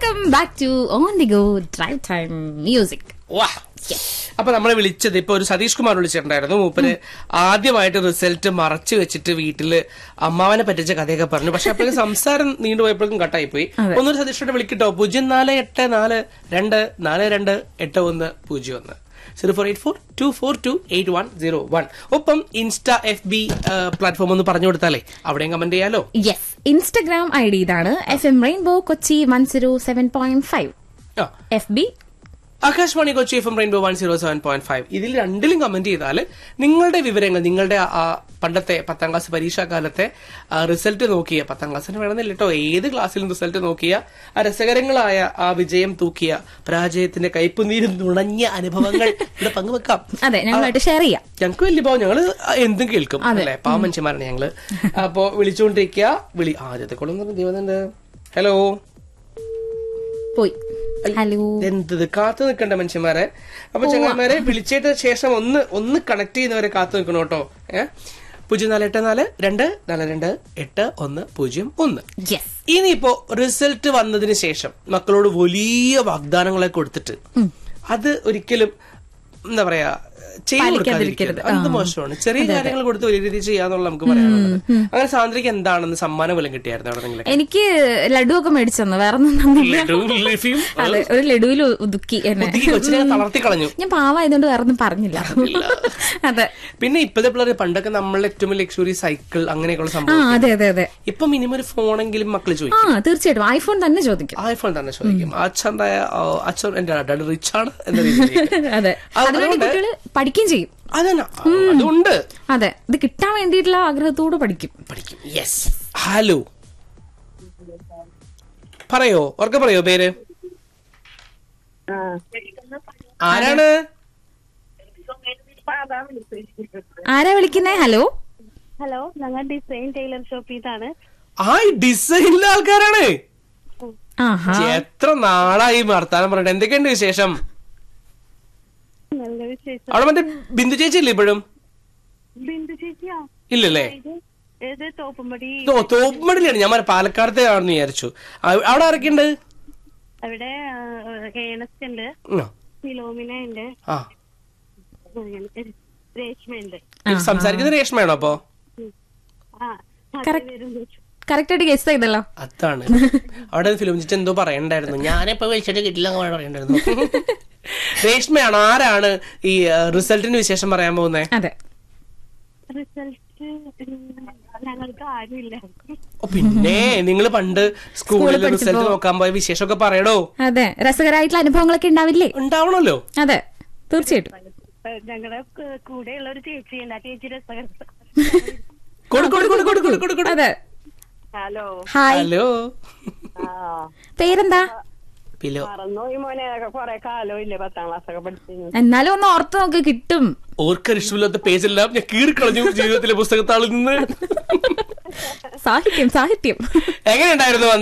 Welcome back to on the go drive time music വാ അപ്പൊ നമ്മളെ വിളിച്ചത് ഇപ്പൊ ഒരു സതീഷ് കുമാർ വിളിച്ചിട്ടുണ്ടായിരുന്നു മൂപ്പര് ആദ്യമായിട്ട് റിസൾട്ട് മറച്ചു വെച്ചിട്ട് വീട്ടില് അമ്മാവനെ പറ്റിച്ച കഥയൊക്കെ പറഞ്ഞു പക്ഷെ അപ്പോഴും സംസാരം നീണ്ടുപോയപ്പോഴും കട്ടായി പോയി ഒന്നൊരു സതീഷോട് വിളിക്കട്ടോ പൂജ്യം നാല് എട്ട് നാല് രണ്ട് നാല് രണ്ട് എട്ട് ഒന്ന് പൂജ്യം ഒന്ന് zero four eight four two four two eight one zero one ഒപ്പം ഇൻസ്റ്റ എഫ് ബി പ്ലാറ്റ്ഫോം ഒന്ന് പറഞ്ഞു കൊടുത്താലേ അവിടെയും കമന്റ് ചെയ്യാലോ യെസ് ഇൻസ്റ്റഗ്രാം ഐ ഡി ഇതാണ് F M rainbow Kochi one zero seven point five ആ F B Akashvani Kochi F M rainbow one zero seven point five ഇതിൽ രണ്ടിലും കമന്റ് ചെയ്താൽ നിങ്ങളുടെ വിവരങ്ങൾ നിങ്ങളുടെ ആ- ആ പണ്ടത്തെ പത്താം ക്ലാസ് പരീക്ഷാ കാലത്തെ റിസൾട്ട് നോക്കിയ പത്താം ക്ലാസ്സിന് വേണമെന്നില്ല കേട്ടോ ഏത് ക്ലാസ്സിലും റിസൾട്ട് നോക്കിയ ആ രസകരങ്ങളായ ആ വിജയം തൂക്കിയ പരാജയത്തിന്റെ കയ്പുനീരും നുണഞ്ഞ അനുഭവങ്ങൾ ഇവിടെ പങ്കുവെക്കാം അതെ ഞങ്ങളായിട്ട് ഷെയർ ചെയ്യാം ഞങ്ങൾക്ക് വലിയ പാവം ഞങ്ങള് എന്തും കേൾക്കും അല്ലെ പാവ മനുഷ്യന്മാരാണ് ഞങ്ങള് അപ്പോ വിളിച്ചുകൊണ്ടിരിക്കുക വിളി ആദ്യത്തെ കൊള്ളുന്ന ദൈവത്തിന്റെ ഹലോ പോയി ഹലോ എന്തത് കാത്തു നിൽക്കണ്ട മനുഷ്യന്മാരെ അപ്പൊ ചങ്ങന്മാരെ വിളിച്ചിട്ട് ശേഷം ഒന്ന് ഒന്ന് കണക്ട് ചെയ്യുന്നവരെ കാത്തു നിൽക്കണം കേട്ടോ ഏഹ് പൂജ്യം നാല് എട്ട് നാല് രണ്ട് നാല് രണ്ട് എട്ട് ഒന്ന് പൂജ്യം ഒന്ന് യെസ് ഇനിയിപ്പോ റിസൾട്ട് വന്നതിന് ശേഷം മക്കളോട് വലിയ വാഗ്ദാനങ്ങളെ കൊടുത്തിട്ട് അത് ഒരിക്കലും എന്താ പറയാ ചെയ്തു കൊടുക്കാതിരിക്കരുത് അത് മോശമാണ് ചെറിയ കാര്യങ്ങൾ കൊടുത്ത് വലിയ രീതിയിൽ ചെയ്യാന്നുള്ള നമുക്ക് പറയാനുള്ളത് അങ്ങനെ സാന്ദ്രയ്ക്ക് എന്താണെന്ന് സമ്മാനം വല്ലതും കിട്ടിയായിരുന്നു അവിടെ നിങ്ങൾ എനിക്ക് ലഡു ഒക്കെ മേടിച്ചെന്നു വേറെ ഒന്നും തന്നില്ല അതെ ഒരു ലഡുവിൽ ഒതുക്കി എന്നെ കൊച്ചിനെ തളർത്തി കളഞ്ഞു ഞാൻ പാവായതുകൊണ്ട് വേറെ ഒന്നും പറഞ്ഞില്ല അതെ പിന്നെ ഇപ്പോഴത്തെ പിള്ളേർ പണ്ടൊക്കെ നമ്മൾ ഏറ്റവും വലിയ ലക്ഷറി സൈക്കിൾ അങ്ങനെയൊക്കെയുള്ള ആ സംഭവം അതെ അതെ അതെ ഇപ്പൊ മിനിമം ഒരു ഫോണെങ്കിലും മക്കൾ ആ ചോദിക്കും തീർച്ചയായിട്ടും ഐഫോൺ തന്നെ ചോദിക്കും ഐഫോൺ തന്നെ ചോദിക്കും അച്ഛൻ്റെ ആ, അച്ഛൻ എന്റെ ഡാഡി റിച്ച് ആണ് എന്ന രീതിയിൽ അതെ അത് അതുകൊണ്ട് അതുകൊണ്ട് കുട്ടികൾ പഠിക്കുകയും ചെയ്യും അതന്നെ അതുണ്ട് അതെ ഇത് കിട്ടാൻ വേണ്ടിയിട്ടുള്ള ആഗ്രഹത്തോട് പഠിക്കും പഠിക്കും യെസ് ഹലോ പറയോ ഓർക്കെ പറയോ പേര് ആരാണ് ആരാ വിളിക്കുന്നേ ഹലോ ഹലോ ഞങ്ങൾ ഡിസൈൻ ടൈലർ ഷോപ്പിൽ നിന്നാണ് ആ ഡിസൈനിലെ ആൾക്കാരാണ് ആഹാ എത്ര നാളായി വർത്താനം പറഞ്ഞിട്ട് എന്തൊക്കെയുണ്ട് വിശേഷം നല്ല വിശേഷം അവിടെ മറ്റേ ബിന്ദു ചേച്ചി ഇല്ലേ ഇപ്പോഴും ബിന്ദു ചേച്ചിയാ ഇല്ലല്ലേ ഇത് ഏത് തോപ്പുംപടി ഓ തോപ്പുമടിയിലാണ് ഞാൻ മറ്റേ പാലക്കാടത്തെ ആണെന്ന് വിചാരിച്ചു ആ- അവിടെ ആരൊക്കെയുണ്ട് അവിടെ ഏണസ്റ്റ് ഉണ്ട് ഉം. ഫിലോമിന ഉണ്ട് ആ അങ്ങനെ രേഷ്മ ഉണ്ട് ഇത് സംസാരിക്കുന്നത് രേഷ്മയാണോ അപ്പോ ആ Correct. വരുന്നു കറക്റ്റ് ആയിട്ട് ഗസ് ചെയ്തല്ലോ അതാണ് അവിടെ ഫിലിം ചേച്ചി എന്തോ പറയണ്ടായിരുന്നു ഞാനിപ്പോ വിളിച്ചിട്ട് കിട്ടില്ല എന്ന് പറയണ്ടായിരുന്നു രേഷ്മയാണ് ആരാണ് ഈ റിസൾട്ടിന് വിശേഷം പറയാൻ പോകുന്നത് അതെ റിസൾട്ട് ഞങ്ങൾക്ക് ആരുമില്ല ഓ പിന്നെ നിങ്ങൾ പണ്ട് സ്കൂളിൽ റിസൾട്ട് നോക്കാൻ പോയ വിശേഷമൊക്കെ പറയടോ അതെ രസകരമായിട്ടുള്ള അനുഭവങ്ങളൊക്കെ ഉണ്ടാവില്ലേ ഉണ്ടാവണല്ലോ അതെ തീർച്ചയായിട്ടും ഞങ്ങളുടെ കൂടെയുള്ള ഒരു ചേച്ചി ഉണ്ട് ആ ചേച്ചി രസകര കൊടു കൊടു കൊടു കൊടു കൊടു കൊടു കൊടു അതെ ഹലോ ഹായ് ഹലോ ആ പേരെന്താ പിലോ മറന്നുപോയി മോനെ കൊറേ കാലം ഇല്ലേ പത്താം ക്ലാസ് ഒക്കെ പഠിച്ചു എന്നാലും ഒന്ന് ഓർത്ത് നോക്ക് കിട്ടും ഓർക്കാൻ ഇഷ്ടമില്ലാത്ത പേജെല്ലാം ഞാൻ കീറിക്കളഞ്ഞു ജീവിതത്തിലെ പുസ്തകത്താളിൽ നിന്ന് സാഹിത്യം സാഹിത്യം എങ്ങനെയുണ്ടായിരുന്നു